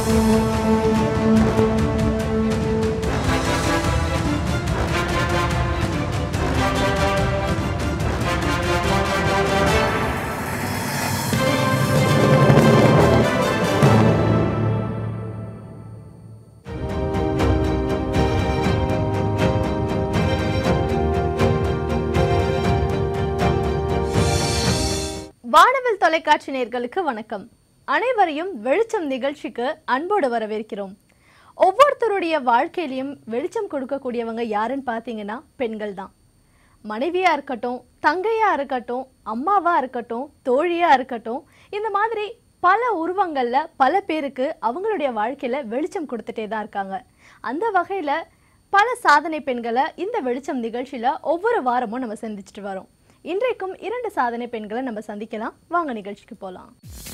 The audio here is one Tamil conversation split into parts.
வானவில் தொலைக்காட்சி நேயர்களுக்கு வணக்கம் அனைவரையும் வெளிச்சம் நிகழ்ச்சிக்கு அன்போடு வரவேற்கிறோம் ஒவ்வொருத்தருடைய வாழ்க்கையிலையும் வெளிச்சம் கொடுக்கக்கூடியவங்க யாருன்னு பார்த்தீங்கன்னா பெண்கள் தான் மனைவியா இருக்கட்டும் தங்கையா இருக்கட்டும் அம்மாவா இருக்கட்டும் தோழியா இருக்கட்டும் இந்த மாதிரி பல உருவங்கள்ல பல பேருக்கு அவங்களுடைய வாழ்க்கையில வெளிச்சம் கொடுத்துட்டே தான் இருக்காங்க அந்த வகையில பல சாதனை பெண்களை இந்த வெளிச்சம் நிகழ்ச்சியில ஒவ்வொரு வாரமும் நம்ம சந்திச்சுட்டு வரோம் இன்றைக்கும் இரண்டு சாதனை பெண்களை நம்ம சந்திக்கலாம் வாங்க நிகழ்ச்சிக்கு போலாம்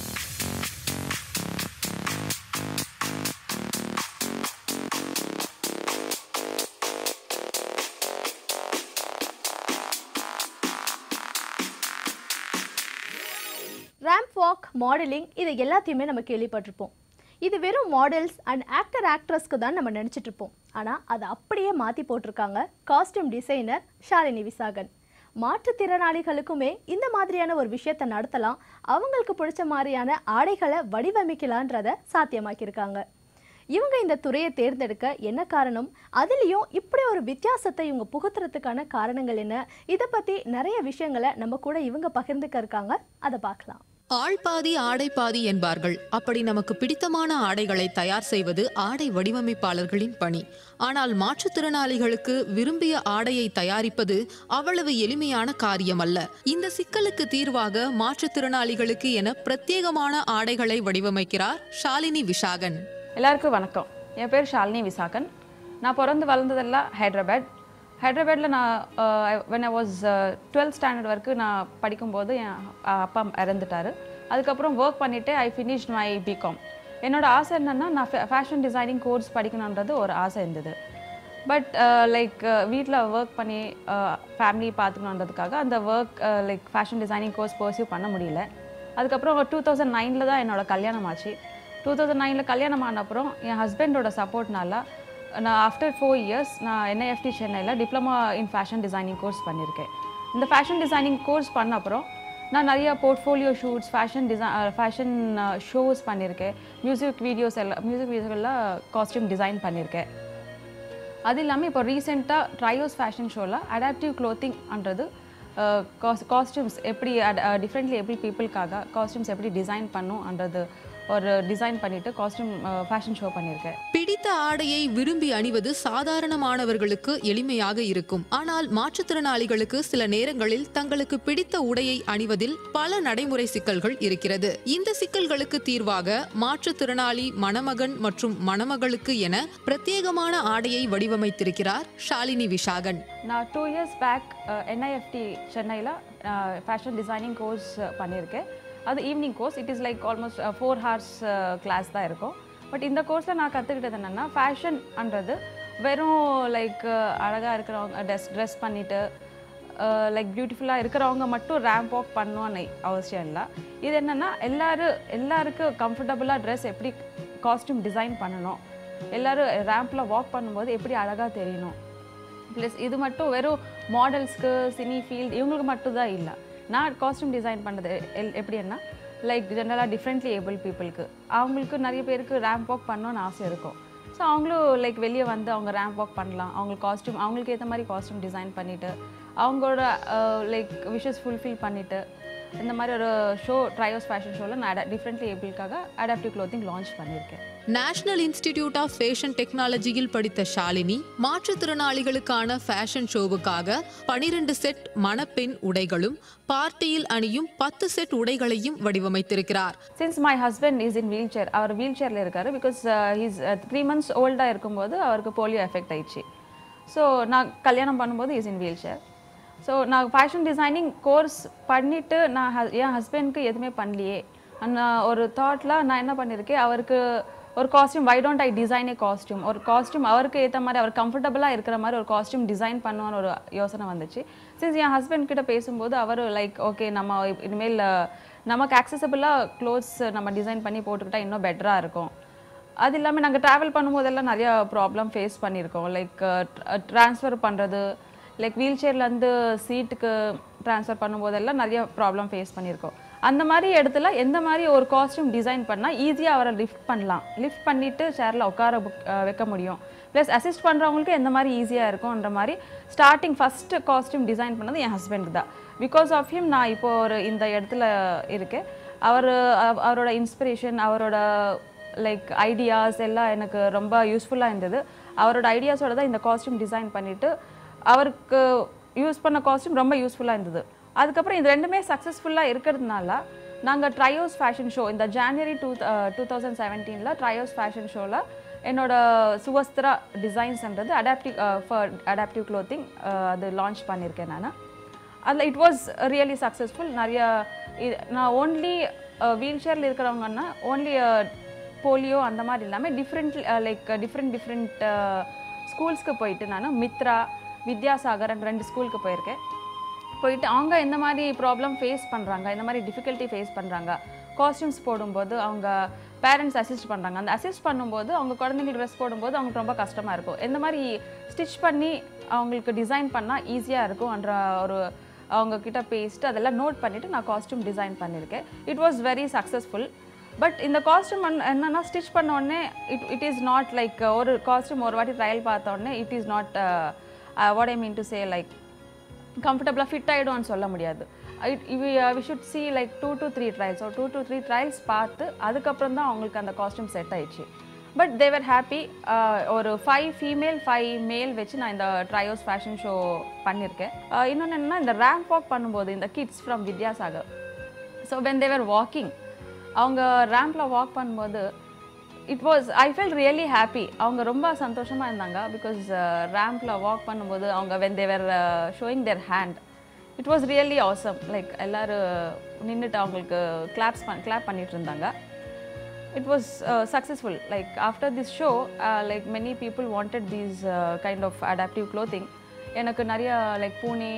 ரேம்ப் வாக் மாடலிங் இது எல்லாத்தையுமே நம்ம கேள்விப்பட்டிருப்போம் இது வெறும் மாடல்ஸ் அண்ட் ஆக்டர் ஆக்ட்ரஸ்க்கு தான் நம்ம நினச்சிட்டு இருப்போம் ஆனால் அதை அப்படியே மாற்றி போட்டிருக்காங்க காஸ்டியூம் டிசைனர் ஷாலினி விசாகன் மாற்றுத்திறனாளிகளுக்குமே இந்த மாதிரியான ஒரு விஷயத்தை நடத்தலாம் அவங்களுக்கு பிடிச்ச மாதிரியான ஆடைகளை வடிவமைக்கலான்றத சாத்தியமாக்கியிருக்காங்க இவங்க இந்த துறையை தேர்ந்தெடுக்க என்ன காரணம் அதுலேயும் இப்படி ஒரு வித்தியாசத்தை இவங்க புகுத்துறதுக்கான காரணங்கள் என்ன இதை பற்றி நிறைய விஷயங்களை நம்ம கூட இவங்க பகிர்ந்துக்க இருக்காங்க அதை பார்க்கலாம் ஆள் பாதி ஆடை பாதி என்பார்கள் அப்படி நமக்கு பிடித்தமான ஆடைகளை தயார் செய்வது ஆடை வடிவமைப்பாளர்களின் பணி ஆனால் மாற்றுத்திறனாளிகளுக்கு விரும்பிய ஆடையை தயாரிப்பது அவ்வளவு எளிமையான காரியம் அல்ல இந்த சிக்கலுக்கு தீர்வாக மாற்றுத்திறனாளிகளுக்கு என பிரத்யேகமான ஆடைகளை வடிவமைக்கிறார் ஷாலினி விஷாகன் எல்லாருக்கும் வணக்கம் என் பேர் ஷாலினி விசாகன் நான் பிறந்து வளர்ந்ததெல்லாம் ஹைதராபாத் ஹைதராபாத்தில் நான் when I was twelfth standard வரைக்கும் நான் படிக்கும்போது என் அஹ், அப்பா இறந்துட்டாரு அதுக்கப்புறம் ஒர்க் பண்ணிவிட்டு ஐ ஃபினிஷ் மை பிகாம் என்னோட ஆசை என்னென்னா நான் ஃபேஷன் டிசைனிங் கோர்ஸ் படிக்கணுன்றது ஒரு ஆசை இருந்தது பட் லைக் வீட்டில் ஒர்க் பண்ணி ஃபேமிலி பார்த்துக்கணுன்றதுக்காக அந்த work like fashion designing course pursue பண்ண முடியல அதுக்கப்புறம் டூ தௌசண்ட் நைனில் தான் என்னோட கல்யாணம் ஆச்சு டூ தௌசண்ட் நைனில் கல்யாணம் ஆன அப்புறம் என் ஹஸ்பண்டோட சப்போர்ட்னால நான் ஆஃப்டர் ஃபோர் இயர்ஸ் நான் என்ஐஎஃப்டி சென்னையில் diploma in fashion designing course பண்ணியிருக்கேன் இந்த ஃபேஷன் டிசைனிங் கோர்ஸ் பண்ண அப்புறம் நான் நிறைய portfolio shoots fashion design fashion shows பண்ணியிருக்கேன் மியூசிக் வீடியோஸ் எல்லாம் மியூசிக் வீடியோஸில் காஸ்டியூம் டிசைன் பண்ணியிருக்கேன் அது இல்லாமல் இப்போ ரீசெண்டாக ட்ரையோஸ் ஃபேஷன் ஷோவில் அடாப்டிவ் க்ளோத்திங்ன்றது காஸ்டியூம்ஸ் எப்படி டிஃப்ரெண்ட்லி எப்படி பீப்புளுக்காக காஸ்டியூம்ஸ் எப்படி டிசைன் பண்ணும்ன்றது ஒரு டிசைன் பண்ணிவிட்டு காஸ்டியூம் ஃபேஷன் ஷோ பண்ணியிருக்கேன் பிடித்த ஆடையை விரும்பி அணிவது சாதாரணமானவர்களுக்கு எளிமையாக இருக்கும் ஆனால் மாற்றுத்திறனாளிகளுக்கு சில நேரங்களில் தங்களுக்கு பிடித்த உடையை அணிவதில் பல நடைமுறை சிக்கல்கள் இருக்கிறது இந்த சிக்கல்களுக்கு தீர்வாக மாற்றுத்திறனாளி மணமகன் மற்றும் மணமகளுக்கு என பிரத்யேகமான ஆடையை வடிவமைத்திருக்கிறார் ஷாலினி விஷாகன் நான் டூ இயர்ஸ் பேக் என்ஐஎஃப்டி சென்னையில் ஃபேஷன் டிசைனிங் கோர்ஸ் பண்ணியிருக்கேன் அது evening course it is like almost four hours class தான் இருக்கும் பட் இந்த கோர்ஸில் நான் கற்றுக்கிட்டது என்னென்னா ஃபேஷன்ன்றது வெறும் லைக் அழகாக இருக்கிறவங்க ட்ரெஸ் ட்ரெஸ் பண்ணிவிட்டு லைக் பியூட்டிஃபுல்லாக இருக்கிறவங்க மட்டும் ரேம்ப் வாக் பண்ணணும்னு அவசியம் இல்லை இது என்னென்னா எல்லாரும் எல்லாருக்கும் கம்ஃபர்டபுளாக ட்ரெஸ் எப்படி காஸ்டியூம் டிசைன் பண்ணணும் எல்லாரும் ரேம்பில் வாக் பண்ணும்போது எப்படி அழகாக தெரியணும் ப்ளஸ் இது மட்டும் வெறும் மாடல்ஸ்க்கு சினி ஃபீல்ட் இவங்களுக்கு மட்டும் தான் இல்லை நான் காஸ்டியூம் டிசைன் பண்ணது எல் எப்படின்னா லைக் ஜென்ரலாக டிஃப்ரெண்ட்லி ஏபிள் பீப்புளுக்கு அவங்களுக்கு நிறைய பேருக்கு ரேம்ப் வாக் பண்ணணும்னு ஆசை இருக்கும் ஸோ அவங்களும் லைக் வெளியே வந்து அவங்க ரேம்ப் வாக் பண்ணலாம் அவங்களுக்கு காஸ்டியூம் அவங்களுக்கு ஏற்ற மாதிரி காஸ்டியூம் டிசைன் பண்ணிவிட்டு அவங்களோட லைக் விஷஸ் ஃபுல்ஃபில் பண்ணிவிட்டு இந்த மாதிரி ஒரு ஷோ ட்ரையோஸ் ஃபேஷன் ஷோவில் நான் டிஃப்ரெண்ட்லி ஏபிளுக்காக அடாப்டிவ் க்ளோத்திங் லான்ச் பண்ணியிருக்கேன் நேஷனல் இன்ஸ்டிடியூட் ஆஃப் ஃபேஷன் டெக்னாலஜியில் படித்த ஷாலினி மாற்றுத்திறனாளிகளுக்கான ஃபேஷன் ஷோவுக்காக பனிரெண்டு செட் மணப்பெண் உடைகளும் பார்ட்டியில் அணியும் பத்து செட் உடைகளையும் வடிவமைத்திருக்கிறார் since my husband is in wheelchair அவர் வீல் சேரில் இருக்காரு பிகாஸ் ஹீஸ் த்ரீ மந்த்ஸ் ஓல்டாக இருக்கும்போது அவருக்கு போலியோ எஃபெக்ட் ஆயிடுச்சு ஸோ நான் கல்யாணம் பண்ணும்போது is in wheelchair so நான் ஃபேஷன் டிசைனிங் கோர்ஸ் பண்ணிவிட்டு நான் ஹஸ்- என் ஹஸ்பண்ட்க்கு எதுவுமே பண்ணலையே நான் ஒரு தாட்டில் நான் என்ன பண்ணியிருக்கேன் அவருக்கு ஒரு costume why don't I design a costume ஒரு காஸ்டியூம் அவருக்கு ஏற்ற மாதிரி அவர் கம்ஃபர்டபுளாக இருக்கிற மாதிரி ஒரு காஸ்டியூம் டிசைன் பண்ணுவான்னு ஒரு யோசனை வந்துச்சு சின்ஸ் என் ஹஸ்பண்ட் கிட்ட பேசும்போது அவர் லைக் ஓகே நம்ம இப்- இனிமேல் அஹ், நமக்கு ஆக்சசபிளாக க்ளோத்ஸ் நம்ம டிசைன் பண்ணி போட்டுக்கிட்டா இன்னும் பெட்டராக இருக்கும் அது இல்லாமல் நாங்கள் ட்ராவல் பண்ணும்போதெல்லாம் நிறைய ப்ராப்ளம் ஃபேஸ் பண்ணியிருக்கோம் லைக் ட்ரான்ஸ்ஃபர் பண்ணுறது லைக் வீல் சேர்லேருந்து சீட்டுக்கு ட்ரான்ஸ்ஃபர் பண்ணும்போதெல்லாம் நிறைய ப்ராப்ளம் ஃபேஸ் பண்ணியிருக்கோம் அந்த மாதிரி இடத்துல எந்த மாதிரி ஒரு காஸ்டியூம் டிசைன் பண்ணால் ஈஸியாக அவரை லிஃப்ட் பண்ணலாம் லிஃப்ட் பண்ணிவிட்டு சேரில் உட்கார புக்- அஹ் வைக்க முடியும் ப்ளஸ் அசிஸ்ட் பண்ணுறவங்களுக்கு எந்த மாதிரி ஈஸியாக இருக்கும்ன்ற மாதிரி ஸ்டார்டிங் ஃபஸ்ட்டு காஸ்டியூம் டிசைன் பண்ணது என் ஹஸ்பண்ட் தான் பிகாஸ் ஆஃப் ஹிம் நான் இப்போ ஒரு இந்த இடத்துல இருக்கேன் அவர் அவரோட இன்ஸ்பிரேஷன் அவரோட லைக் ஐடியாஸ் எல்லாம் எனக்கு ரொம்ப யூஸ்ஃபுல்லாக இருந்தது அவரோட ஐடியாஸோட தான் இந்த காஸ்டியூம் டிசைன் பண்ணிவிட்டு அவருக்கு யூஸ் பண்ண காஸ்டியூம் ரொம்ப யூஸ்ஃபுல்லாக இருந்தது அதுக்கப்புறம் இது ரெண்டுமே சக்ஸஸ்ஃபுல்லாக இருக்கிறதுனால நாங்கள் ட்ரையோஸ் ஃபேஷன் ஷோ இந்த ஜான்வரி டூ டூ தௌசண்ட் செவன்டீனில் ட்ரையோஸ் ஃபேஷன் ஷோவில் என்னோட சுவஸ்திரா டிசைன்ஸ்ன்றது அடாப்டிவ் ஃபார் அடாப்டிவ் க்ளோத்திங் அது லான்ச் பண்ணியிருக்கேன் நான் அதில் இட் வாஸ் ரியலி சக்ஸஸ்ஃபுல் நிறைய இது நான் ஓன்லி வீல் சேரில் இருக்கிறவங்கன்னா ஓன்லி போலியோ அந்த மாதிரி இல்லாமல் டிஃப்ரெண்ட் லைக் டிஃப்ரெண்ட் டிஃப்ரெண்ட் ஸ்கூல்ஸ்க்கு போயிட்டு நான் மித்ரா வித்யாசாகர் அந்த ரெண்டு ஸ்கூலுக்கு போயிருக்கேன் போயிட்டு அவங்க எந்த மாதிரி ப்ராப்ளம் ஃபேஸ் பண்ணுறாங்க இந்த மாதிரி டிஃபிகல்ட்டி ஃபேஸ் பண்ணுறாங்க காஸ்டியூம்ஸ் போடும்போது அவங்க பேரண்ட்ஸ் அசிஸ்ட் பண்ணுறாங்க அந்த அசிஸ்ட் பண்ணும்போது அவங்க குழந்தைங்களுக்கு ட்ரெஸ் போடும்போது அவங்களுக்கு ரொம்ப கஷ்டமாக இருக்கும் எந்த மாதிரி ஸ்டிச் பண்ணி அவங்களுக்கு டிசைன் பண்ணால் ஈஸியாக இருக்கும்ன்ற ஒரு அவங்க கிட்ட பேசிட்டு அதெல்லாம் நோட் பண்ணிவிட்டு நான் காஸ்டியூம் டிசைன் பண்ணியிருக்கேன் it was very successful but இந்த காஸ்டியூம் என்னன்னா ஸ்டிச் பண்ண உடனே it it is not like ஒரு காஸ்டியூம் ஒரு வாட்டி ட்ரையல் பார்த்த உடனே it is not what I mean to say like கம்ஃபர்டபுளாக ஃபிட் ஆகிடும்னு சொல்ல முடியாது we should see like two to three trials ஒரு டூ டு த்ரீ ட்ரையல்ஸ் பார்த்து அதுக்கப்புறம் தான் அவங்களுக்கு அந்த காஸ்டியூம் செட் ஆயிடுச்சு பட் தேவர் ஹாப்பி ஒரு ஃபைவ் ஃபீமேல் ஃபைவ் மேல் வச்சு நான் இந்த ட்ரையோஸ் ஃபேஷன் ஷோ பண்ணியிருக்கேன் இன்னொன்று என்னன்னா இந்த ரேம்ப் வாக் பண்ணும்போது இந்த kids from Vidyasagar so when they're walking அவங்க ரேம்பில் வாக் பண்ணும்போது it was I felt really happy அவங்க ரொம்ப சந்தோஷமாக இருந்தாங்க பிகாஸ் ரேம்பில் வாக் பண்ணும்போது அவங்க when they're showing their hand it was really awesome like எல்லோரும் நின்றுட்டு அவங்களுக்கு கிளாப்ஸ் பண் கிளாப் பண்ணிட்டு இருந்தாங்க it was uh, successful like after this show uh, like many people wanted these uh, kind of adaptive clothing எனக்கு நிறைய like Pune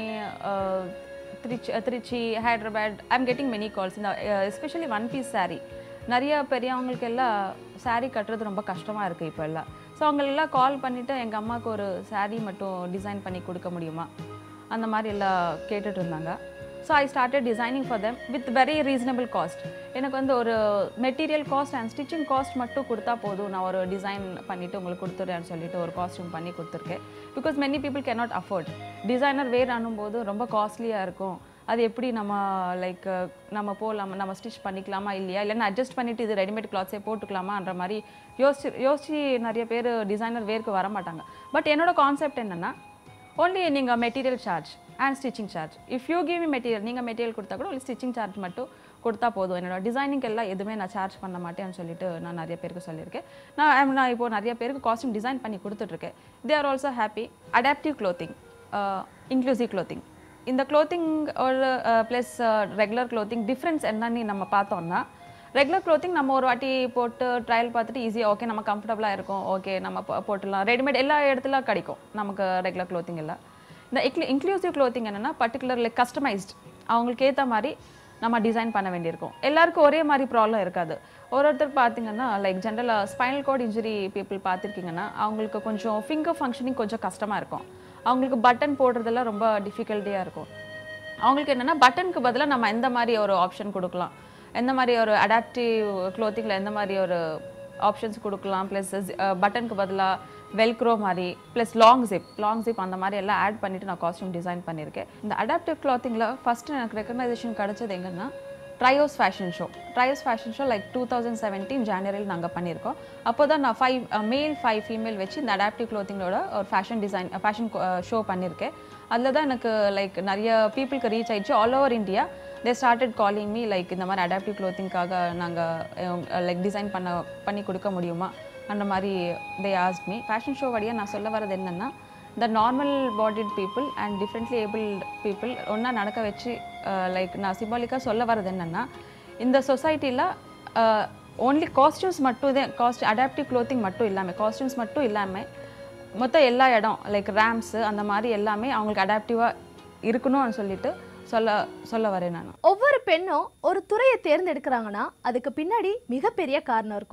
Trichy Trichy Hyderabad I'm getting many calls இந்த எஸ்பெஷலி ஒன் பீஸ் saree நிறைய பெரியவங்களுக்கு எல்லாம் saree கட்டுறது ரொம்ப கஷ்டமாக இருக்குது இப்போ எல்லாம் ஸோ அவங்களெல்லாம் கால் பண்ணிவிட்டு எங்கள் அம்மாவுக்கு ஒரு saree மட்டும் டிசைன் பண்ணி கொடுக்க முடியுமா அந்த மாதிரி எல்லாம் கேட்டுட்டு இருந்தாங்க so I started designing for them with very reasonable cost எனக்கு வந்து ஒரு material cost and stitching cost மட்டும் கொடுத்தா போதும் நான் ஒரு டிசைன் பண்ணிவிட்டு உங்களுக்கு கொடுத்துட்றேன்னு சொல்லிட்டு ஒரு காஸ்டியூம் பண்ணி கொடுத்துருக்கேன் because many people cannot afford designer wear ஆனும்போது ரொம்ப காஸ்ட்லியாக இருக்கும் அது எப்படி நம்ம லைக் நம்ம போகலாமா நம்ம ஸ்டிச் பண்ணிக்கலாமா இல்லையா இல்லைன்னா அட்ஜஸ்ட் பண்ணிவிட்டு இது ரெடிமேட் கிளாத்ஸே போட்டுக்கலாமான்ற மாதிரி யோசிச்சு யோசிச்சு நிறைய பேர் டிசைனர் வேர்க்கு வர மாட்டாங்க பட் என்னோட கான்செப்ட் என்னென்னா only நீங்கள் material charge and stitching charge if you give material நீங்கள் மெட்டீரியல் கொடுத்தா கூட ஒரு ஸ்டிச்சிங் சார்ஜ் மட்டும் கொடுத்தா போதும் என்னோட டிசைனிங் எல்லாம் எதுவுமே நான் சார்ஜ் பண்ண மாட்டேன்னு சொல்லிட்டு நான் நிறைய பேருக்கு சொல்லியிருக்கேன் நான் I'm- நான் இப்போ நிறைய பேருக்கு காஸ்டியூம் டிசைன் பண்ணி கொடுத்துட்ருக்கேன் they are also happy adaptive clothing inclusive clothing இந்த க்ளோத்திங் ஒரு ப்ளஸ் ரெகுலர் க்ளோத்திங் டிஃப்ரென்ஸ் என்னன்னு நம்ம பார்த்தோம்னா ரெகுலர் க்ளோத்திங் நம்ம ஒரு வாட்டி போட்டு ட்ரையல் பார்த்துட்டு ஈஸியாக ஓகே நம்ம கம்ஃபர்டபுளாக இருக்கும் ஓகே நம்ம போ- போட்டுடலாம் ரெடிமேட் எல்லா இடத்துல கிடைக்கும் நமக்கு ரெகுலர் க்ளோத்திங் எல்லாம் இந்த இக்லி இன்க்ளூசிவ் க்ளோத்திங் என்னென்னா பர்டிகுலர் லைக் கஸ்டமைஸ்ட் அவங்களுக்கு ஏற்ற மாதிரி நம்ம டிசைன் பண்ண வேண்டியிருக்கும் எல்லாருக்கும் ஒரே மாதிரி ப்ராப்ளம் இருக்காது ஒரு ஒருத்தர் பார்த்தீங்கன்னா லைக் ஜென்ரலாக ஸ்பைனல் கோட் இன்ஜுரி பீப்புள் பார்த்துருக்கீங்கன்னா அவங்களுக்கு கொஞ்சம் ஃபிங்கர் ஃபங்க்ஷனிங் கொஞ்சம் கஷ்டமாக இருக்கும் அவங்களுக்கு பட்டன் போடுறதெல்லாம் ரொம்ப டிஃபிகல்ட்டியாக இருக்கும் அவங்களுக்கு என்னென்னா பட்டனுக்கு பதிலாக நம்ம எந்த மாதிரி ஒரு ஆப்ஷன் கொடுக்கலாம் எந்த மாதிரி ஒரு அடாப்டிவ் க்ளோத்திங்கில் எந்த மாதிரி ஒரு ஆப்ஷன்ஸ் கொடுக்கலாம் ப்ளஸ் பட்டனுக்கு பதிலாக வெல்க்ரோ மாதிரி plus long zip long zip அந்த மாதிரி எல்லாம் ஆட் பண்ணிட்டு நான் காஸ்டியூம் டிசைன் பண்ணியிருக்கேன் இந்த அடாப்டிவ் க்ளாத்திங்கில் ஃபஸ்ட்டு எனக்கு ரெக்கக்னைசேஷன் கிடைச்சது எங்கன்னா Trios fashion show Trios fashion show like two thousand seventeen ஜான்வரியில் நாங்கள் பண்ணியிருக்கோம் அப்போ தான் நான் ஃபைவ் மேல் ஃபைவ் ஃபீமேல் வச்சு இந்த அடாப்டிவ் க்ளோத்திங்கோட ஒரு ஃபேஷன் டிசைன் ஃபேஷன் ஷோ பண்ணியிருக்கேன் அதில் தான் எனக்கு லைக் நிறைய பீப்புளுக்கு ரீச் ஆயிடுச்சு all over India they started calling me like இந்த மாதிரி அடாப்டிவ் க்ளோத்திங்காக நாங்கள் லைக் டிசைன் பண்ண பண்ணி கொடுக்க முடியுமா அந்த மாதிரி they asked me fashion show வழியாக நான் சொல்ல வரது என்னென்னா இந்த normal bodied people and differently abled people ஒன்றா நடக்க வச்சு லைக் நான் சிம்பாலிக்காக சொல்ல வரது என்னென்னா இந்த சொசைட்டியில் ஓன்லி காஸ்டியூம்ஸ் மட்டும் தான் காஸ்ட் அடாப்டிவ் க்ளோத்திங் மட்டும் இல்லாமல் காஸ்டியூம்ஸ் மட்டும் இல்லாமல் மொத்தம் எல்லா இடம் லைக் ரேம்ஸு அந்த மாதிரி எல்லாமே அவங்களுக்கு அடாப்டிவாக இருக்கணும்னு சொல்லிட்டு சொல்ல சொல்ல வரேன் நான் ஒவ்வொரு பெண்ணும் ஒரு துறையை தேர்ந்தெடுக்கிறாங்கன்னா அதுக்கு பின்னாடி மிகப்பெரிய காரணம் இருக்கும்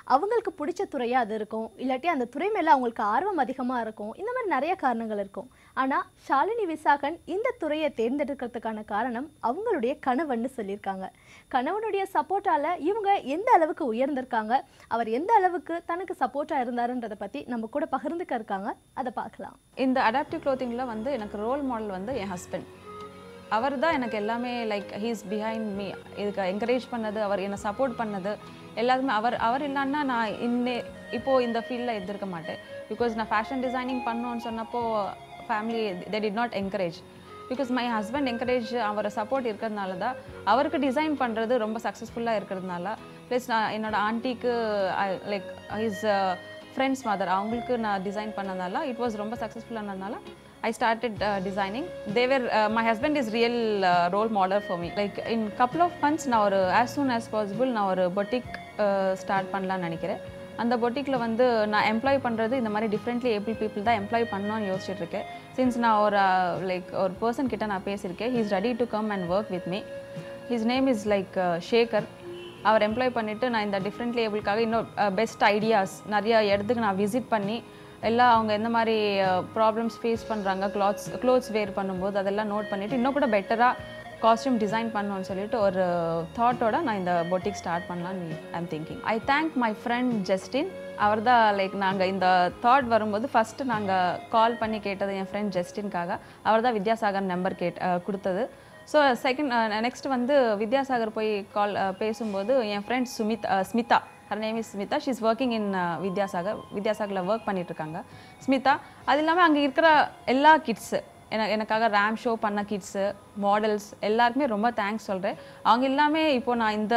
அவங்களுக்கு பிடிச்ச துறையா அது இருக்கும் இல்லாட்டி அந்த துறை மேல அவங்களுக்கு ஆர்வம் அதிகமா இருக்கும் இந்த மாதிரி நிறைய காரணங்கள் இருக்கும் ஆனா ஷாலினி விசாகன் இந்த துறையை தேர்ந்தெடுக்கிறதுக்கான காரணம் அவங்களுடைய கணவன்னு சொல்லியிருக்காங்க கணவனுடைய சப்போர்ட்டால இவங்க எந்த அளவுக்கு உயர்ந்திருக்காங்க அவர் எந்த அளவுக்கு தனக்கு சப்போர்ட்டா இருந்தாருன்றதை பத்தி நம்ம கூட பகிர்ந்துக்க இருக்காங்க அதை பார்க்கலாம் இந்த அடாப்டிவ் க்ளோத்திங்கில் வந்து எனக்கு ரோல் மாடல் வந்து என் ஹஸ்பண்ட் அவர் தான் எனக்கு எல்லாமே லைக் ஹீஸ் பிஹைண்ட் மீ இதுக்கு என்கரேஜ் பண்ணது அவர் என்னை சப்போர்ட் பண்ணது எல்லாத்துமே அவர் அவர் இல்லைன்னா நான் இன்னே இப்போது இந்த ஃபீல்டில் இருந்திருக்க மாட்டேன் பிகாஸ் நான் ஃபேஷன் டிசைனிங் பண்ணோன்னு சொன்னப்போ family they did not encourage because my husband encourage அவர் சப்போர்ட் இருக்கிறதுனால தான் அவருக்கு டிசைன் பண்ணுறது ரொம்ப சக்ஸஸ்ஃபுல்லாக இருக்கிறதுனால ப்ளஸ் நான் என்னோட ஆண்டிக்கு லைக் ஹிஸ் ஃப்ரெண்ட்ஸ் மதர் அவங்களுக்கு நான் டிசைன் பண்ணதால இட் வாஸ் ரொம்ப சக்ஸஸ்ஃபுல்லானதுனால I started designing they're my husband is real role model for me like in couple of months நான் ஒரு ஆஸ் சூன் ஆஸ் பாசிபிள் நான் ஒரு பொட்டிக் ஸ்டார்ட் பண்ணலான்னு நினைக்கிறேன் அந்த பொட்டிக்கில் வந்து நான் எம்ப்ளாய் பண்ணுறது இந்த மாதிரி டிஃப்ரெண்ட்லி ஏபிள் பீப்புள் தான் எம்ப்ளாய் பண்ணணும்னு யோசிச்சுட்டு இருக்கேன் சின்ஸ் நான் ஒரு லைக் ஒரு பர்சன் கிட்ட நான் பேசியிருக்கேன் he is ready to come and work with me his name is like Shekar அவர் எம்ப்ளாய் பண்ணிவிட்டு நான் இந்த டிஃப்ரெண்ட் லேபிளுக்காக இன்னும் பெஸ்ட் ஐடியாஸ் நிறைய இடத்துக்கு நான் விசிட் பண்ணி எல்லாம் அவங்க எந்த மாதிரி ப்ராப்ளம்ஸ் ஃபேஸ் பண்ணுறாங்க கிளாத்ஸ் க்ளோத்ஸ் வேர் பண்ணும்போது அதெல்லாம் நோட் பண்ணிவிட்டு இன்னும் கூட பெட்டராக காஸ்டியூம் டிசைன் பண்ணணும்னு சொல்லிட்டு ஒரு தாட்டோட நான் இந்த பொட்டிக் ஸ்டார்ட் பண்ணலான்னு I'm thinking I thank my friend Justin அவர் தான் லைக் நாங்கள் இந்த தாட் வரும்போது ஃபஸ்ட்டு நாங்கள் கால் பண்ணி கேட்டது என் ஃப்ரெண்ட் ஜஸ்டின்காக அவர் தான் வித்யாசாகர் நம்பர் கேட் அஹ், கொடுத்தது ஸோ செகண்ட் நெக்ஸ்ட் வந்து வித்யாசாகர் போய் கால் பேசும்போது என் friend Sumit ah, Smita her name is Smita she is working in Vidyasagar வித்யாசாகரில் ஒர்க் பண்ணிட்டு இருக்காங்க ஸ்மிதா அது இல்லாமல் அங்கே இருக்கிற எல்லா கிட்ஸு என எனக்காக ரேம் ஷோ பண்ண கிட்ஸு மாடல்ஸ் எல்லாருக்குமே ரொம்ப தேங்க்ஸ் சொல்கிறேன் அவங்க எல்லாமே இப்போ நான் இந்த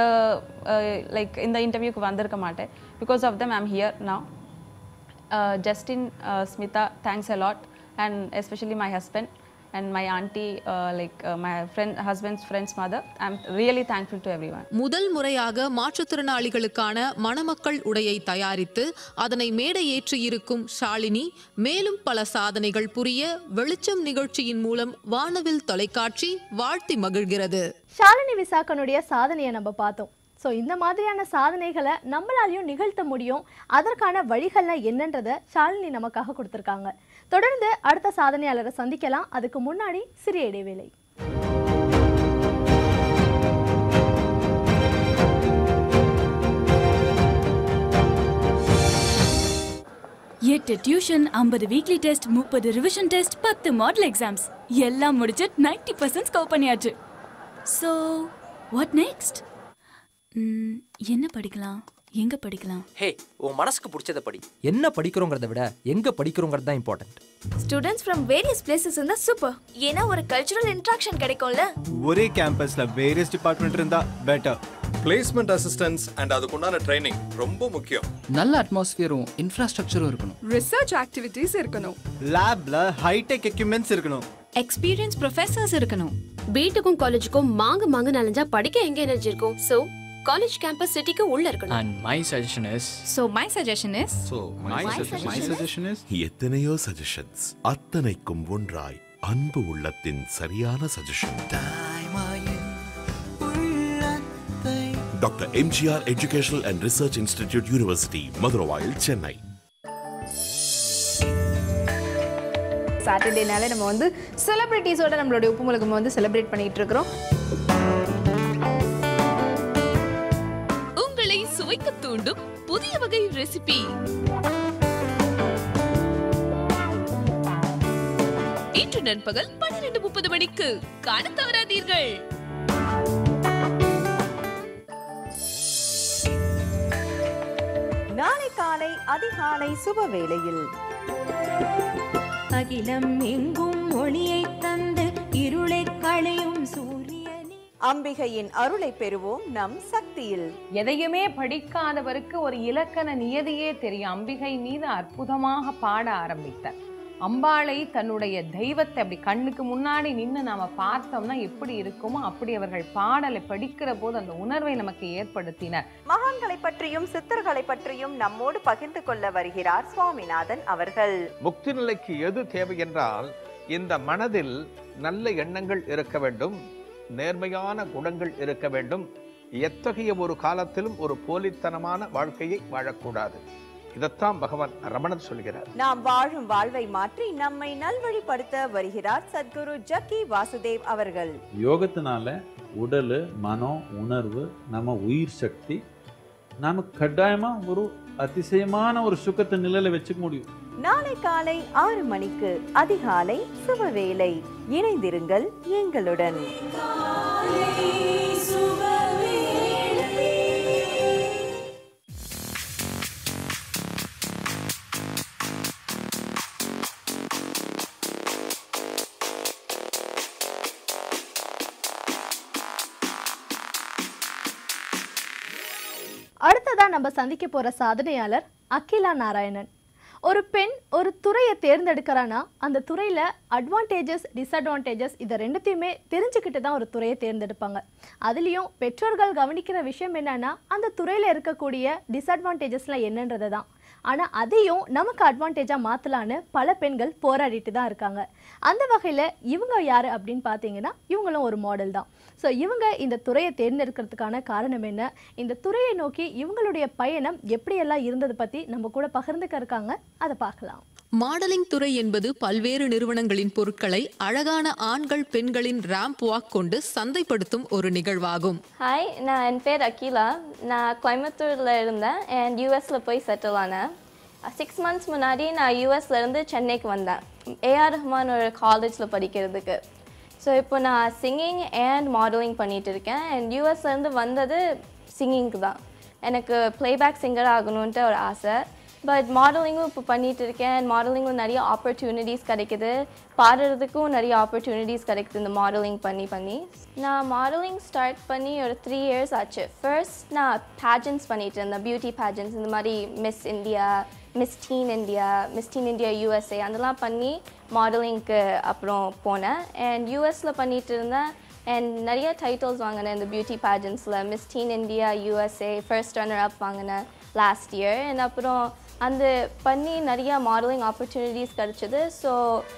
லைக் இந்த இன்டர்வியூக்கு வந்திருக்க மாட்டேன் because of them I'm here now uh, Justin, uh, Smita, thanks a lot, and especially my husband and my auntie, uh, like uh, my friend, husband's friend's mother. I'm really thankful to everyone. முதல் முறையாக மாற்றுத்திறனாளிகளுக்கான மணமக்கள் உடையை தயாரித்து அதனை மேடையேற்றி இருக்கும் ஷாலினி மேலும் பல சாதனைகள் புரிய வெளிச்சம் நிகழ்ச்சியின் மூலம் வானவில் தொலைக்காட்சி வாழ்த்தி மகிழ்கிறது ஷாலினி விசாகனுடைய சாதனையை நம்ம பார்த்தோம் ஸோ இந்த மாதிரியான சாதனைகளை நம்மளாலையும் நிகழ்த்த முடியும் அதற்கான வழிகள்லாம் என்னன்றதை ஷாலினி நமக்காக கொடுத்துருக்காங்க தொடர்ந்து அடுத்த சாதனையாளரை சந்திக்கலாம் அதுக்கு முன்னாடி சிறிய இடைவேளை எட்டு டியூஷன் ஐம்பது வீக்லி டெஸ்ட் முப்பது ரிவிஷன் டெஸ்ட் பத்து மாடல் எக்ஸாம்ஸ் எல்லாம் முடிச்சு 90% பர்சன்ட் ஸ்கோர் பண்ணியாச்சு ஸோ வாட் நெக்ஸ்ட் என்ன படிக்கலாம் எங்க படிக்கலாம் ஹே உன் மனசுக்கு பிடிச்சத படி என்ன படிக்கிறோங்கிறத விட எங்க படிக்கிறோங்கிறது தான் important students from various places இருந்தா சூப்பர் ஏன்னா ஒரு கல்ச்சுரல் இன்ட்ராக்ஷன் கிடைக்கும்ல ஒரே கேம்பஸ்ல வேரியஸ் டிபார்ட்மெண்ட் இருந்தா பெட்டர் பிளேஸ்மெண்ட் அசிஸ்டன்ஸ் அண்ட் அதுக்குண்டான ட்ரைனிங் ரொம்ப முக்கியம் நல்ல அட்மாஸ்பியரும் இன்ஃப்ராஸ்ட்ரக்சரும் இருக்கணும் ரிசர்ச் ஆக்டிவிட்டீஸ் இருக்கணும் லேப்ல ஹைடெக் எக்யூப்மெண்ட்ஸ் இருக்கணும் எக்ஸ்பீரியன்ஸ் ப்ரொஃபசர்ஸ் இருக்கணும் வீட்டுக்கும் காலேஜுக்கும் மாங்கு மாங்கு நனைஞ்சா படிக்க எங்க எனர்ஜி இருக்கும் சோ காலேஜ் கேம்பஸ் சிட்டிக்கு உள்ள இருக்கணும் and my suggestion is so my suggestion is so my suggestion is எத்தனையோ சஜஷன்ஸ் அத்தனைக்கும் ஒன்றாய் அன்பு உள்ளத்தின் சரியான suggestion doctor MGR educational and research institute university Maduravoyal Chennai சாட்டர்டேனால நம்ம வந்து செலிபிரிட்டிஸோட நம்மளுடைய உப்பு முழுக்கம் வந்து செலிப்ரேட் பண்ணிட்டு இருக்கிறோம் உங்களை சுவைக்க தூண்டும் புதிய வகை ரெசிபி இன்று நண்பகல் பன்னிரண்டு முப்பது மணிக்கு காண தவறாதீர்கள் நாளை காலை அதிகாலை சுப வேளையில் அகிலம் எங்கும் ஒளியை தந்து இருளை களையும் சூரியனே அம்பிகையின் அருளை பெறுவோம் நம் சக்தியில் எதையுமே படிக்காதவருக்கு ஒரு இலக்கண நியதியே தெரியும் அம்பிகை மீது அற்புதமாக பாட ஆரம்பித்தார் அம்பாளை தன்னுடைய தெய்வத்தை அப்படி கண்ணுக்கு முன்னாடி நின்று நாம பார்த்தோம்னா எப்படி இருக்குமோ அப்படி அவர்கள் பாடலை படிக்கிற போது அந்த உணர்வை நமக்கு ஏற்படுத்தினர் மகான்களை பற்றியும் சித்தர்களை பற்றியும் நம்மோடு பகிர்ந்து கொள்ள வருகிறார் சுவாமிநாதன் அவர்கள் முக்தி நிலைக்கு எது தேவை என்றால் இந்த மனதில் நல்ல எண்ணங்கள் இருக்க வேண்டும் நேர்மையான குணங்கள் இருக்க வேண்டும் எத்தகைய ஒரு காலத்திலும் ஒரு போலித்தனமான வாழ்க்கையை வாழக்கூடாது இதைத்தான் பகவான் ரமணன் சொல்கிறார் நாம் வாழும் வாழ்வை மாற்றி நம்மை நல்வழிப்படுத்த வருகிறார் சத்குரு ஜக்கி வாசுதேவ் அவர்கள் யோகத்தினால உடல் மனம் உணர்வு நம்ம உயிர் சக்தி நாம கட்டாயமா ஒரு அதிசயமான ஒரு சுகத்தை நிலையில வச்சுக்க முடியும் நாளை காலை ஆறு மணிக்கு அதிகாலை சுபவேளை இணைந்திருங்கள் எங்களுடன் அடுத்ததா நம்ம சந்திக்க போற சாதனையாளர் அகிலா நாராயணன் ஒரு பெண் ஒரு துறையை தேர்ந்தெடுக்கிறான்னா அந்த துறையில் அட்வான்டேஜஸ் டிஸ்அட்வான்டேஜஸ் இதை ரெண்டுத்தையுமே தெரிஞ்சுக்கிட்டு தான் ஒரு துறையை தேர்ந்தெடுப்பாங்க அதுலேயும் பெற்றோர்கள் கவனிக்கிற விஷயம் என்னன்னா அந்த துறையில் இருக்கக்கூடிய டிஸ்அட்வான்டேஜஸ்லாம் என்னன்றது தான் ஆனால் அதையும் நமக்கு அட்வான்டேஜாக மாற்றலான்னு பல பெண்கள் போராடிட்டு தான் இருக்காங்க அந்த வகையில் இவங்க யார் அப்படின்னு பார்த்தீங்கன்னா இவங்களும் ஒரு மாடல் தான் ஸோ இவங்க இந்த துறையை தேர்ந்தெடுக்கிறதுக்கான காரணம் என்ன இந்த துறையை நோக்கி இவங்களுடைய பயணம் எப்படியெல்லாம் இருந்தது பற்றி நம்ம கூட பகிர்ந்துக்க இருக்காங்க அதை பார்க்கலாம் மாடலிங் துறை என்பது பல்வேறு நிறுவனங்களின் பொருட்களை அழகான ஆண்கள் பெண்களின் ரேம்ப் வாக் கொண்டு சந்தைப்படுத்தும் ஒரு நிகழ்வாகும் ஹாய் நான் என் பேர் அகிலா நான் கோயம்புத்தூரில் இருந்தேன் அண்ட் யூஎஸில் போய் செட்டில் ஆனேன் சிக்ஸ் மந்த்ஸ் முன்னாடி நான் யூஎஸ்ல இருந்து சென்னைக்கு வந்தேன் ஏஆர் ரஹ்மான் ஒரு காலேஜில் படிக்கிறதுக்கு ஸோ இப்போ நான் சிங்கிங் அண்ட் மாடலிங் பண்ணிட்டு இருக்கேன் அண்ட் யூஎஸ்லேருந்து வந்தது சிங்கிங்க்கு தான் எனக்கு ப்ளேபேக் சிங்கர் ஆகணுன்ட்டு ஒரு ஆசை பட் மாடலிங்கும் இப்போ பண்ணிட்டு இருக்கேன் மாடலிங்கும் நிறைய ஆப்பர்ச்சுனிட்டிஸ் கிடைக்குது பாடுறதுக்கும் நிறைய ஆப்பர்ச்சுனிட்டிஸ் கிடைக்குது இந்த மாடலிங் பண்ணி பண்ணி நான் மாடலிங் ஸ்டார்ட் பண்ணி ஒரு த்ரீ இயர்ஸ் ஆச்சு ஃபர்ஸ்ட் நான் பேஜன்ஸ் பண்ணிட்டு இருந்தேன் பியூட்டி பேஜன்ஸ் இந்த மாதிரி miss India miss teen India miss teen India USA அதெல்லாம் பண்ணி மாடலிங்க்கு அப்புறம் போனேன் அண்ட் யூஎஸில் பண்ணிட்டு இருந்தேன் அண்ட் நிறைய டைட்டில்ஸ் வாங்கினேன் இந்த பியூட்டி பேஜன்ஸில் miss teen India USA first runner up வாங்கினேன் லாஸ்ட் இயர் அண்ட் அப்புறம் அந்த பண்ணி நிறைய மாடலிங் ஆப்பர்ச்சுனிட்டிஸ் கிடச்சிது ஸோ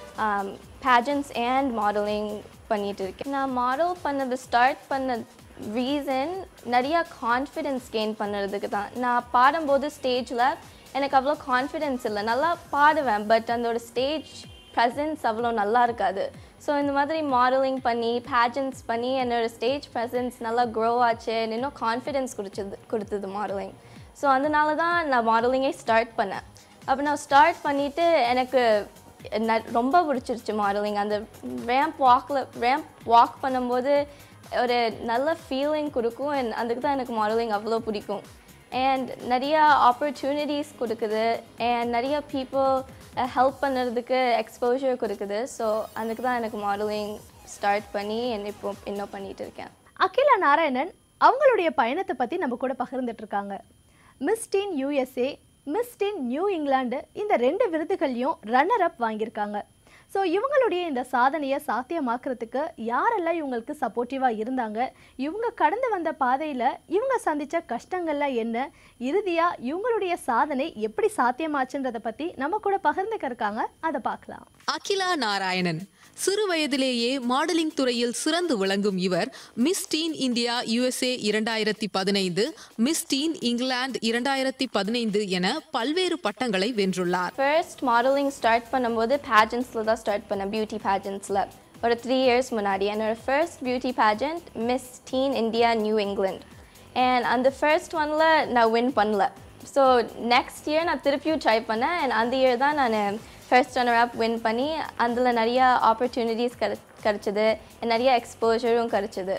பேஜன்ஸ் அண்ட் மாடலிங் பண்ணிட்டு இருக்கேன் நான் மாடல் பண்ணது ஸ்டார்ட் பண்ண ரீசன் நிறைய கான்ஃபிடென்ஸ் கெயின் பண்ணுறதுக்கு தான் நான் பாடும்போது ஸ்டேஜில் எனக்கு அவ்வளோ கான்ஃபிடென்ஸ் இல்லை நல்லா பாடுவேன் பட் அதோட ஸ்டேஜ் ப்ரெசன்ஸ் அவ்வளோ நல்லா இருக்காது ஸோ இந்த மாதிரி மாடலிங் பண்ணி பேஜன்ஸ் பண்ணி என்னோட ஸ்டேஜ் ப்ரெசன்ஸ் நல்லா க்ரோ ஆச்சு இன்னும் கான்ஃபிடென்ஸ் கொடுத்தது கொடுத்தது மாடலிங் ஸோ அதனால தான் நான் மாடலிங்கே ஸ்டார்ட் பண்ணேன் அப்போ நான் ஸ்டார்ட் பண்ணிவிட்டு எனக்கு ந- ரொம்ப பிடிச்சிருச்சு மாடலிங் அந்த ரேம்ப் வாக்கில் ரேம்ப் வாக் பண்ணும்போது ஒரு நல்ல ஃபீலிங் கொடுக்கும் and அதுக்கு தான் எனக்கு மாடலிங் அவ்வளோ பிடிக்கும் அண்ட் நிறைய ஆப்பர்ச்சுனிட்டிஸ் கொடுக்குது அண்ட் நிறைய பீப்புள் ஹெல்ப் பண்ணுறதுக்கு எக்ஸ்போஜர் கொடுக்குது ஸோ அதுக்கு தான் எனக்கு மாடலிங் ஸ்டார்ட் பண்ணி and இப்போ இன்னும் பண்ணிட்டு இருக்கேன் அகிலா நாராயணன் அவங்களுடைய பயணத்தை பற்றி நம்ம கூட பகிர்ந்துட்டு இருக்காங்க miss teen USA miss teen New England இந்த ரெண்டு விருதுகளையும் ரன்னர் அப் வாங்கியிருக்காங்க ஸோ இவங்களுடைய இந்த சாதனையை சாத்தியமாக்குறதுக்கு யாரெல்லாம் இவங்களுக்கு சப்போர்ட்டிவாக இருந்தாங்க இவங்க கடந்து வந்த பாதையில் இவங்க சந்தித்த கஷ்டங்கள்லாம் என்ன இறுதியாக இவங்களுடைய சாதனை எப்படி சாத்தியமாச்சுன்றதை பற்றி நம்ம கூட பகிர்ந்துக்க இருக்காங்க அதை பார்க்கலாம் அகிலா நாராயணன் சிறு வயதிலேயே மாடலிங் துறையில் சிறந்து விளங்கும் இவர் மிஸ் டீன் இந்தியா யுஎஸ்ஏ இரண்டாயிரத்தி பதினைந்து மிஸ் டீன் இங்கிலாந்து இரண்டாயிரத்தி பதினைந்து என பல்வேறு பட்டங்களை வென்றுள்ளார் ஃபர்ஸ்ட் மாடலிங் ஸ்டார்ட் பண்ணும்போது பேஜன்ஸில் தான் ஸ்டார்ட் பண்ணேன் பியூட்டி பேஜன்ஸில் ஒரு த்ரீ இயர்ஸ் முன்னாடி என்னோட first beauty pageant miss teen India New England and அந்த ஃபர்ஸ்ட் ஒன்ல நான் வின் பண்ணல ஸோ நெக்ஸ்ட் இயர் நான் திருப்பியும் ட்ரை பண்ணேன் அண்ட் அந்த இயர் தான் நான் ஃபர்ஸ்ட் ரன்னர் அப் வின் பண்ணி அதில் நிறைய ஆப்பர்ச்சுனிட்டிஸ் கிட கிடச்சிது நிறைய எக்ஸ்போஜரும் கிடச்சிது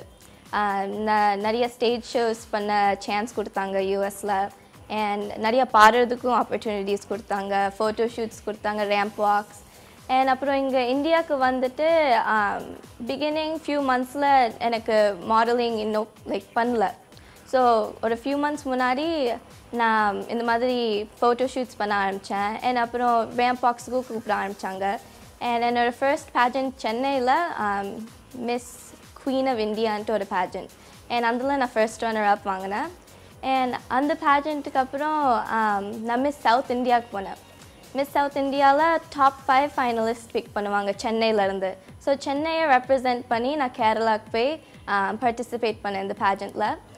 நான் நிறைய ஸ்டேஜ் ஷோஸ் பண்ண சான்ஸ் கொடுத்தாங்க யூஎஸில் அண்ட் நிறைய பாடுறதுக்கும் ஆப்பர்ச்சுனிட்டிஸ் கொடுத்தாங்க ஃபோட்டோ ஷூட்ஸ் கொடுத்தாங்க ரேம்ப் வாக்ஸ் அண்ட் அப்புறம் இங்கே இந்தியாவுக்கு வந்துட்டு பிகினிங் ஃபியூ மந்த்ஸில் எனக்கு மாடலிங் இன்னும் லைக் பண்ணல ஸோ ஒரு ஃபியூ மந்த்ஸ் முன்னாடி நான் இந்த மாதிரி ஃபோட்டோ ஷூட்ஸ் பண்ண ஆரம்பித்தேன் அண்ட் அப்புறம் ரேம்ப் வாக்ஸுக்கும் கூப்பிட ஆரம்பித்தாங்க அண்ட் என்னோடய ஃபர்ஸ்ட் பேஜண்ட் சென்னையில் மிஸ் குவீன் ஆஃப் இந்தியான்ட்டு ஒரு பேஜண்ட் அண்ட் அதில் நான் ஃபர்ஸ்ட் ரன்னர் அப் வாங்கினேன் அண்ட் அந்த பேஜண்ட்டுக்கு அப்புறம் um, நான் மிஸ் சவுத் இந்தியாவுக்கு போனேன் மிஸ் சவுத் இந்தியாவில் டாப் ஃபைவ் ஃபைனலிஸ்ட் பிக் பண்ணுவாங்க சென்னையிலேருந்து ஸோ சென்னையை ரெப்ரசன்ட் பண்ணி நான் கேரளாவுக்கு போய் பார்ட்டிசிபேட் பண்ணேன் இந்த பேஜண்ட்டில்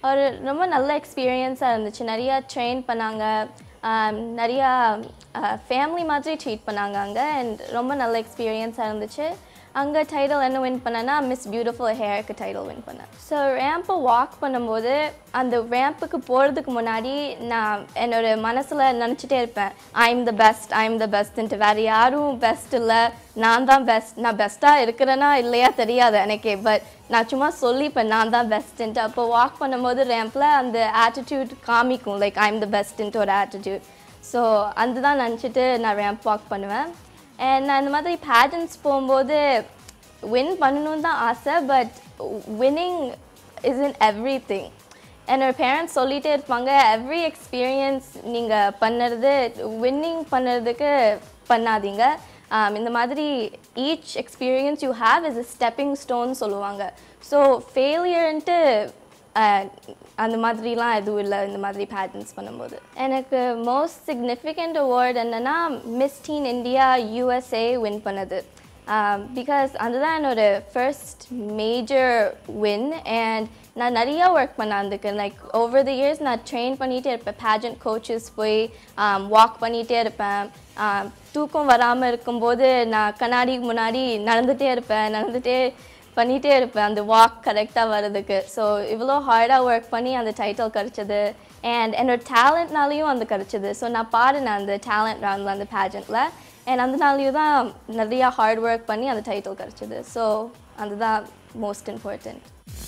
ஒரு ரொம்ப நல்ல எக்ஸ்பீரியன்ஸாக இருந்துச்சு நிறையா ட்ரெயின் பண்ணாங்க ஆம், நிறையா ஃபேமிலி மாதிரி ட்ரீட் பண்ணாங்க அங்கே அண்ட் ரொம்ப நல்ல எக்ஸ்பீரியன்ஸாக இருந்துச்சு அங்கே டைட்டில் என்ன வின் பண்ணேன்னா மிஸ் பியூட்டிஃபுல் ஹேருக்கு டைட்டில் வின் பண்ணேன் ஸோ ரேம்பை வாக் பண்ணும்போது அந்த ரேம்புக்கு போகிறதுக்கு முன்னாடி நான் என்னோட மனசில் நினச்சிட்டே இருப்பேன் I'm the best I'm the பெஸ்ட்டுன்ட்டு வேறு யாரும் பெஸ்ட் இல்லை நான் தான் பெஸ்ட் நான் பெஸ்ட்டாக இருக்கிறேனா இல்லையா தெரியாது எனக்கே பட் நான் சும்மா சொல்லிப்பேன் நான் தான் பெஸ்ட்டுன்ட்டு அப்போ வாக் பண்ணும்போது ரேம்பில் அந்த ஆட்டிடியூட் காமிக்கும் லைக் ஐம் த பெஸ்ட்டுன்ட்டு ஒரு ஆட்டிடியூட் ஸோ அதுதான் நினச்சிட்டு நான் ரேம்ப் வாக் பண்ணுவேன் அண்ட் நான் இந்த மாதிரி பேஜன்ஸ் போகும்போது வின் பண்ணணும்னு தான் ஆசை but winning is in everything என்னோட பேரண்ட்ஸ் சொல்லிகிட்டே இருப்பாங்க எவ்ரி எக்ஸ்பீரியன்ஸ் நீங்கள் பண்ணுறது வின்னிங் பண்ணுறதுக்கு பண்ணாதீங்க Um, இந்த மாதிரி each experience you have is a stepping stone சொல்லுவாங்க ஸோ ஃபெயிலியர்ன்ட்டு அந்த மாதிரிலாம் எதுவும் இல்லை இந்த மாதிரி பேட்டர்ன்ஸ் பண்ணும்போது எனக்கு மோஸ்ட் சிக்னிஃபிகண்ட் அவார்ட் என்னென்னா miss teen India USA win பண்ணது பிகாஸ் அதுதான் என்னோட ஃபர்ஸ்ட் மேஜர் வின் அண்ட் நான் நிறையா ஒர்க் பண்ணேன் அதுக்கு லைக் ஓவர் த இயர்ஸ் நான் ட்ரெயின் பண்ணிகிட்டே இருப்பேன் பேஜண்ட் கோச்சஸ் போய் வாக் பண்ணிகிட்டே இருப்பேன் um, தூக்கம் வராமல் இருக்கும்போது நான் கண்ணாடி முன்னாடி நடந்துகிட்டே இருப்பேன் நடந்துகிட்டே பண்ணிகிட்டே இருப்பேன் அந்த வாக் கரெக்டாக வர்றதுக்கு ஸோ இவ்வளோ ஹார்டாக ஒர்க் பண்ணி அந்த டைட்டில் கிடச்சிது அண்ட் என்னோட டேலண்ட்னாலையும் அந்த கிடச்சிது ஸோ நான் பாடினேன் அந்த டேலண்ட் ரவுண்டில் அந்த பேஜண்ட்டில் அண்ட் அதனாலையும் தான் நிறையா ஹார்ட் ஒர்க் பண்ணி அந்த டைட்டில் கிடச்சிது ஸோ அதுதான் மோஸ்ட் இம்பார்ட்டன்ட்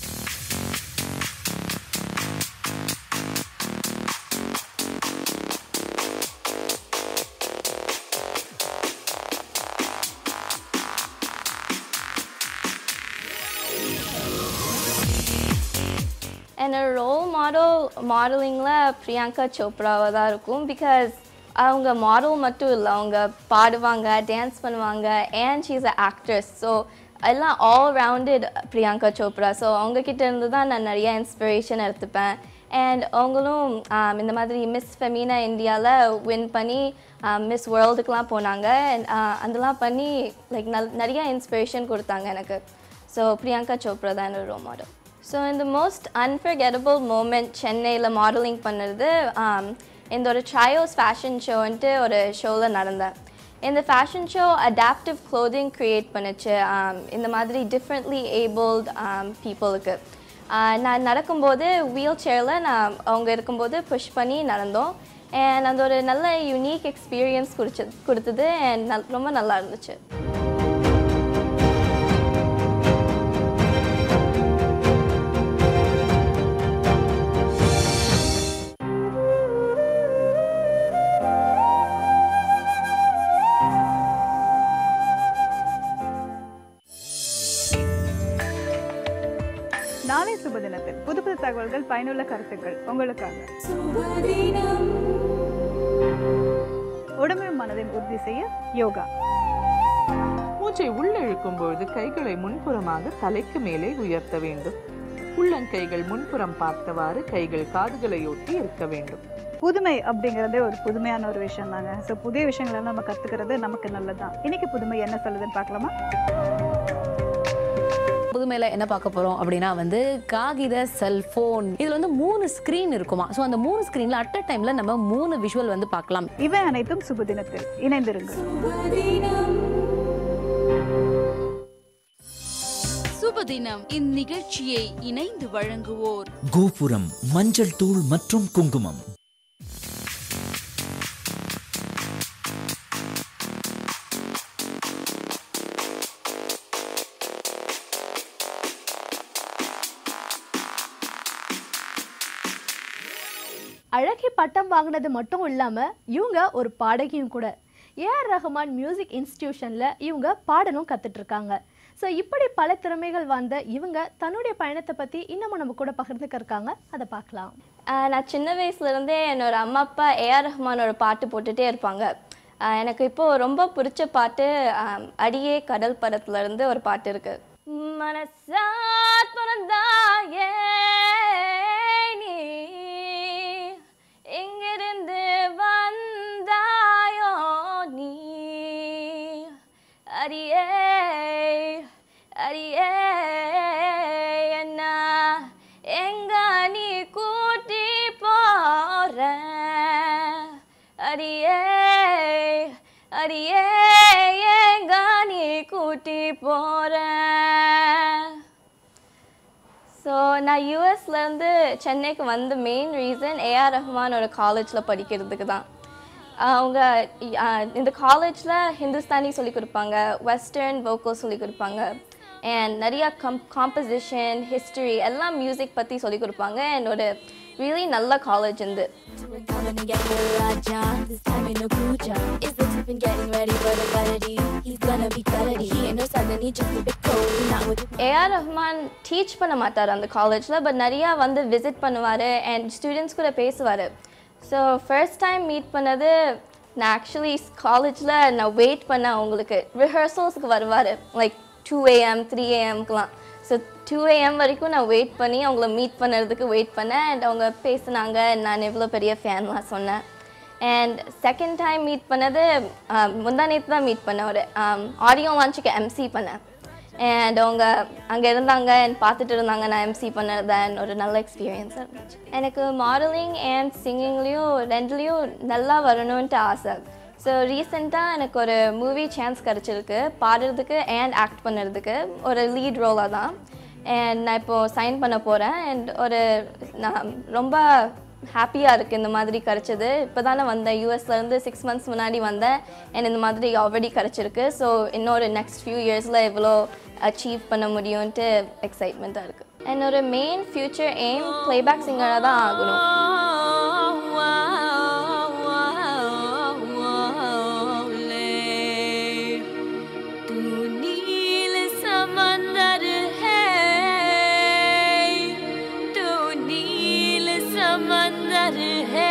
என்னோட ரோல் மாடல் மாடலிங்கில் பிரியங்கா சோப்ராவாக தான் இருக்கும் பிகாஸ் அவங்க மாடல் மட்டும் இல்லை அவங்க பாடுவாங்க டான்ஸ் பண்ணுவாங்க and she is a actress so எல்லாம் all rounded Priyanka Chopra so அவங்கக்கிட்ட இருந்து தான் நான் நிறைய இன்ஸ்பிரேஷன் எடுத்துப்பேன் அண்ட் அவங்களும் um, இந்த மாதிரி மிஸ் ஃபெமினா இந்தியாவில் வின் பண்ணி மிஸ் வேர்ல்டுக்கெலாம் போனாங்க அண்ட் அதெல்லாம் பண்ணி லைக் நல் நிறைய இன்ஸ்பிரேஷன் கொடுத்தாங்க எனக்கு ஸோ பிரியங்கா சோப்ரா தான் என்னோட ரோல் மாடல் ஸோ இந்த மோஸ்ட் அன்ஃபர்கெட்டபிள் மூமெண்ட் சென்னையில் மாடலிங் பண்ணுறது um, இந்த ஒரு ட்ரையோஸ் ஃபேஷன் ஷோன்ட்டு ஒரு ஷோவில் நடந்தேன் இந்த fashion show adaptive clothing create பண்ணுச்சு um, இந்த மாதிரி டிஃப்ரெண்ட்லி ஏபிள்ட் பீப்புளுக்கு நான் நடக்கும்போது வீல் சேரில் நான் அவங்க இருக்கும்போது புஷ் பண்ணி நடந்தோம் அண்ட் அந்த ஒரு நல்ல யூனிக் எக்ஸ்பீரியன்ஸ் குடிச்சு கொடுத்தது அண்ட் நல் ரொம்ப நல்லா இருந்துச்சு நாளை சுப தினத்தில் புது புது தகவல்கள் பயனுள்ள கருத்துக்கள் உங்களுக்காக உடம்பையும் மனதையும் உறுதி செய்ய யோகா மூச்சை உள்ளிழுக்கும் பொழுது கைகளை முன்புறமாக தலைக்கு மேலே உயர்த்த வேண்டும் உள்ளங்கைகள் முன்புறம் பார்த்தவாறு கைகள் காதுகளை ஒட்டி இருக்க வேண்டும் புதுமை அப்படிங்கறதே ஒரு புதுமையான ஒரு விஷயம் தாங்க ஸோ புதிய விஷயங்களை எல்லாம் நம்ம கத்துக்கிறது நமக்கு நல்லதுதான் இன்னைக்கு புதுமை என்ன சொல்லுதுன்னு பார்க்கலாமா புதுமையில் என்ன பார்க்க போகிறோம் அப்படின்னா வந்து காகித செல்ஃபோன் இதில் வந்து மூணு ஸ்க்ரீன் இருக்குமா ஸோ அந்த மூணு ஸ்க்ரீனில் அட் அ டைமில் நம்ம மூணு விஷுவல் வந்து பார்க்கலாம் இவை அனைத்தும் சுப தினத்தில் இணைந்திருங்கள் சுபதினம் இந்நிகழ்ச்சியை இணைந்து வழங்குவோர் கோபுரம் மஞ்சள் தூள் மற்றும் குங்குமம் அழகி பட்டம் வாங்கினது மட்டும் இல்லாம இவங்க ஒரு பாடகியும் கூட ஏஆர் ரஹ்மான் மியூசிக் இன்ஸ்டிடியூஷன்ல இவங்க பாடலும் கத்துட்டு இருக்காங்க ஸோ இப்படி பல திறமைகள் வாழ்ந்த இவங்க தன்னுடைய பயணத்தை பத்தி இன்னமும் நம்ம கூட பகிர்ந்துக்க இருக்காங்க அதை பார்க்கலாம் ஆஹ் நான் சின்ன வயசுலேருந்தே என்னோட அம்மா அப்பா ஏஆர் ரஹ்மானோட பாட்டு போட்டுகிட்டே இருப்பாங்க ஆஹ் எனக்கு இப்போ ரொம்ப பிடிச்ச பாட்டு ஆம், அடியே கடல் படத்துல இருந்து ஒரு பாட்டு இருக்கு மனசா பிறந்தாயே நீ எங்கிருந்து வந்தாயோ நீ அடியே அடியே என்ன எங்க நீ அடியே அடியே ஏங்க நீ கூட்டி போற ஸோ நான் யூஎஸ்லேருந்து சென்னைக்கு வந்த மெயின் ரீசன் ஏஆர் ரஹ்மான் ஒரு காலேஜில் படிக்கிறதுக்கு தான் அவங்க அஹ், இந்த காலேஜில் ஹிந்துஸ்தானி சொல்லி கொடுப்பாங்க வெஸ்டர்ன் வோக்கல் சொல்லி கொடுப்பாங்க அண்ட் நிறையா கம் காம்போசிஷன் ஹிஸ்ட்ரி எல்லாம் மியூசிக் பற்றி சொல்லி கொடுப்பாங்க அண்ட் ஒரு ரியலி நல்ல காலேஜ் இருந்து Coming to get the Raja. This time ain't no puja. Is the tipping getting ready for the melody? He's gonna be melody. He ain't no sudden, he just a bit cold. Not with AR Rahman teach பண்ண மாட்டார் அந்த காலேஜில் பட் நிறையா வந்து விசிட் பண்ணுவார் அண்ட் ஸ்டூடெண்ட்ஸ் கூட பேசுவார் ஸோ ஃபர்ஸ்ட் டைம் மீட் பண்ணது நான் ஆக்சுவலி காலேஜில் நான் வெயிட் பண்ணேன் அவங்களுக்கு ரிஹர்சல்ஸ்க்கு வருவார் லைக் டூ ஏஎம் த்ரீ ஏஎம்க்குலாம் ஸோ டூ ஏஎம் வரைக்கும் நான் வெயிட் பண்ணி அவங்கள மீட் பண்ணுறதுக்கு வெயிட் பண்ணேன் அண்ட் அவங்க பேசுனாங்க நான் எவ்வளோ பெரிய ஃபேன்லாம் சொன்னேன் அண்ட் செகண்ட் டைம் மீட் பண்ணது um, முந்தா நேற்று தான் மீட் பண்ணேன் ஒரு ஆடியோ லான்ச்சுக்கு எம்சி பண்ணேன் அண்ட் அவங்க அங்கே இருந்தாங்க அண்ட் பார்த்துட்டு இருந்தாங்க நான் எம்சி பண்ணது and ஒரு நல்ல எக்ஸ்பீரியன்ஸாக இருந்துச்சு எனக்கு மாடலிங் அண்ட் சிங்கிங்லேயும் ரெண்டுலேயும் நல்லா வரணுன்ட்டு ஆசை ஸோ ரீசெண்டாக எனக்கு ஒரு மூவி சான்ஸ் கிடச்சிருக்கு பாடுறதுக்கு அண்ட் ஆக்ட் பண்ணுறதுக்கு ஒரு லீட் ரோலாக தான் அண்ட் நான் இப்போது சைன் பண்ண போகிறேன் அண்ட் ஒரு நான் ரொம்ப ஹாப்பியாக இருக்குது இந்த மாதிரி கிடச்சிது இப்போ தானே வந்தேன் யூஎஸ்லேருந்து சிக்ஸ் மந்த்ஸ் முன்னாடி வந்தேன் அண்ட் இந்த மாதிரி ஆல்ரெடி கிடச்சிருக்கு ஸோ இன்னொரு நெக்ஸ்ட் ஃபியூ இயர்ஸில் எவ்வளோ அச்சீவ் பண்ண முடியும்ன்ட்டு எக்ஸைட்மெண்ட்டாக இருக்குது என்னோட மெயின் ஃப்யூச்சர் எய்ம் ப்ளேபேக் சிங்கராக தான் ஆகணும் तू नील समंदर है तू नील समंदर है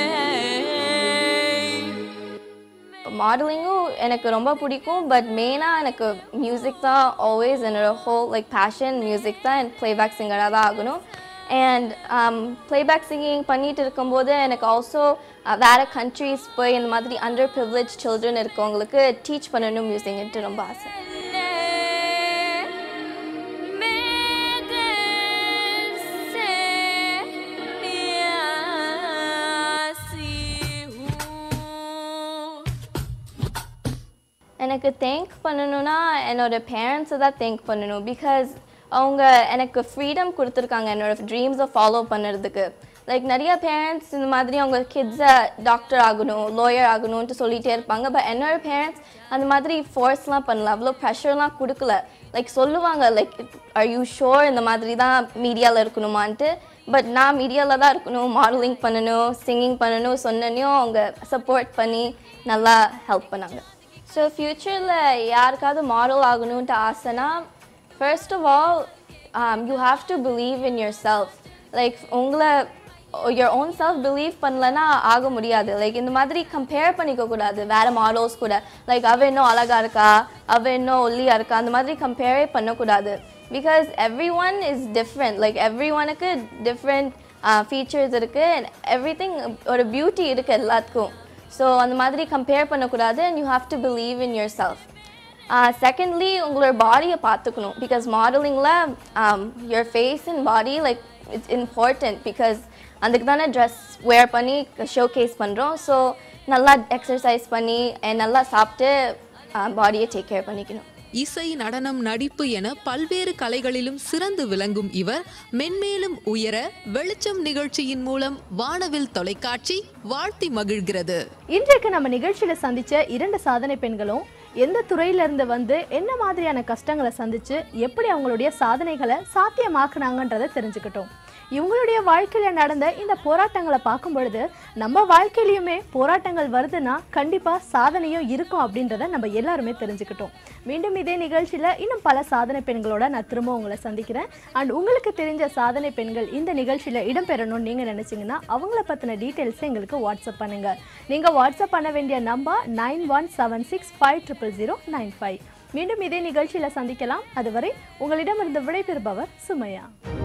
மாடலிங்கும் எனக்கு ரொம்ப பிடிக்கும் பட் மெயினாக எனக்கு மியூசிக் தான் ஆல்வேஸ் என்னோட ஹோல் லைக் பேஷன் மியூசிக் தான் அண்ட் ப்ளேபேக் சிங்கராக தான் ஆகணும் அண்ட் ப்ளேபேக் சிங்கிங் பண்ணிட்டு இருக்கும்போது எனக்கு ஆல்சோ வேறு கண்ட்ரீஸ் போய் இந்த மாதிரி அண்டர் ப்ரிவிலேஜ் சில்ட்ரன் இருக்கவங்களுக்கு டீச் பண்ணணும் மியூசிக்ன்ட்டு ரொம்ப ஆசை எனக்கு தேங்க் பண்ணணும்னா என்னோட பேரண்ட்ஸை தான் தேங்க் பண்ணணும் பிகாஸ் அவங்க எனக்கு ஃப்ரீடம் கொடுத்துருக்காங்க என்னோட ட்ரீம்ஸை ஃபாலோ பண்ணுறதுக்கு லைக் நிறைய பேரண்ட்ஸ் இந்த மாதிரி அவங்க கிட்ஸை டாக்டர் ஆகணும் லாயர் ஆகணும்ன்ட்டு சொல்லிகிட்டே இருப்பாங்க பட் என்னோட பேரண்ட்ஸ் அந்த மாதிரி ஃபோர்ஸ்லாம் பண்ணல அவ்வளோ ப்ரெஷர்லாம் கொடுக்கல லைக் சொல்லுவாங்க லைக் ஆர் யூ ஷோர் இந்த மாதிரி தான் மீடியாவில் இருக்கணுமான்ட்டு பட் நான் மீடியாவில் தான் இருக்கணும் மாடலிங் பண்ணணும் சிங்கிங் பண்ணணும் சொன்னனையும் அவங்க சப்போர்ட் பண்ணி நல்லா ஹெல்ப் பண்ணாங்க ஸோ ஃப்யூச்சரில் யாருக்காவது மாடல் ஆகணுன்ட்டு ஆசைனா first of all you have to believe in yourself like உங்களை யுவர் ஓன் செல்ஃப் பிலீவ் பண்ணலன்னா ஆக முடியாது லைக் இந்த மாதிரி கம்பேர் பண்ணிக்க கூடாது வேறு மாடல்ஸ் கூட லைக் அவ இன்னும் அழகா இருக்கா அவ இன்னும் ஒல்லியாக இருக்கா அந்த மாதிரி கம்பேரே பண்ணக்கூடாது because everyone is different like every ஒனுக்கு டிஃப்ரெண்ட் ஃபீச்சர்ஸ் இருக்குது எவ்ரி திங் ஒரு பியூட்டி இருக்குது எல்லாத்துக்கும் ஸோ அந்த மாதிரி கம்பேர் பண்ணக்கூடாது and you have to believe in yourself secondly உங்களோட பாடியை பார்த்துக்கணும் பிகாஸ் மாடலிங்கில் your face and body like it's important because அதுக்கு தானே ட்ரெஸ் வேர் பண்ணி ஷோ கேஸ் பண்ணுறோம் ஸோ நல்லா எக்ஸசைஸ் பண்ணி and நல்லா சாப்பிட்டு பாடியை டேக் கேர் பண்ணிக்கணும் இசை நடனம் நடிப்பு என பல்வேறு கலைகளிலும் சிறந்து விளங்கும் இவர் மென்மேலும் உயர வெளிச்சம் நிகழ்ச்சியின் மூலம் வானவில் தொலைக்காட்சி வாழ்த்தி மகிழ்கிறது இன்றைக்கு நம்ம நிகழ்ச்சியில சந்திச்ச இரண்டு சாதனை பெண்களும் எந்த துறையில இருந்து வந்து என்ன மாதிரியான கஷ்டங்களை சந்திச்சு எப்படி அவங்களுடைய சாதனைகளை சாத்தியமாக்குனாங்கன்றதை தெரிஞ்சுக்கிட்டோம் இவங்களுடைய வாழ்க்கையில நடந்த இந்த போராட்டங்களை பார்க்கும் பொழுது நம்ம வாழ்க்கையிலயுமே போராட்டங்கள் வருதுன்னா கண்டிப்பா சாதனையும் இருக்கும் அப்படின்றத நம்ம எல்லாருமே தெரிஞ்சுக்கிட்டோம் மீண்டும் இதே நிகழ்ச்சியில இன்னும் பல சாதனை பெண்களோட நான் திரும்ப உங்களை சந்திக்கிறேன் அண்ட் உங்களுக்கு தெரிஞ்ச சாதனை பெண்கள் இந்த நிகழ்ச்சியில இடம்பெறணும்னு நீங்க நினைச்சீங்கன்னா அவங்கள பத்தின டீட்டெயில்ஸை எங்களுக்கு வாட்ஸ்அப் பண்ணுங்க நீங்க வாட்ஸ்அப் பண்ண வேண்டிய number nine one seven six five triple zero nine five மீண்டும் இதே நிகழ்ச்சியில சந்திக்கலாம் அதுவரை உங்களிடமிருந்து விடைபெறுபவர் சுமையா